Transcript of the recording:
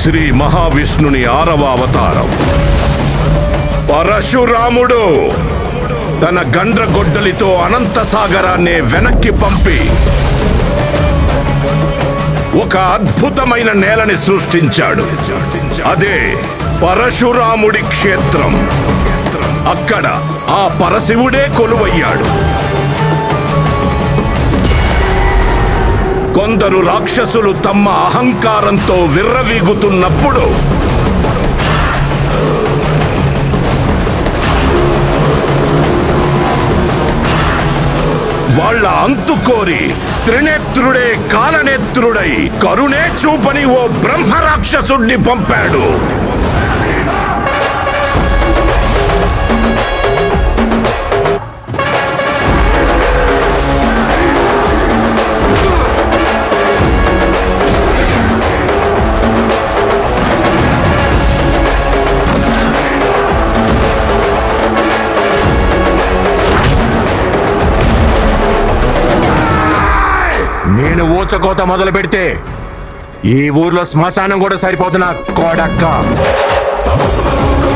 శ్రీ మహావిష్ణుని ఆరవ అవతారం పరశురాముడు తన గండ్రగొడ్డలితో అనంత సాగరాన్నే వెనక్కి పంపి ఒక అద్భుతమైన నేలని సృష్టించాడు అదే పరశురాముడి క్షేత్రం అక్కడ ఆ పరశివుడే కొలువయ్యాడు కొందరు రాక్షసులు తమ అహంకారంతో విర్రవీగుతున్నప్పుడు వాళ్ళ అంతు కోరి త్రినేత్రుడే కాలనేత్రుడై కరుణే చూపని ఓ బ్రహ్మ రాక్షసుణ్ణి పంపాడు నేను ఊచకోత మొదలు పెడితే ఈ ఊర్లో శ్మశానం కూడా సరిపోతున్నా కోడక్క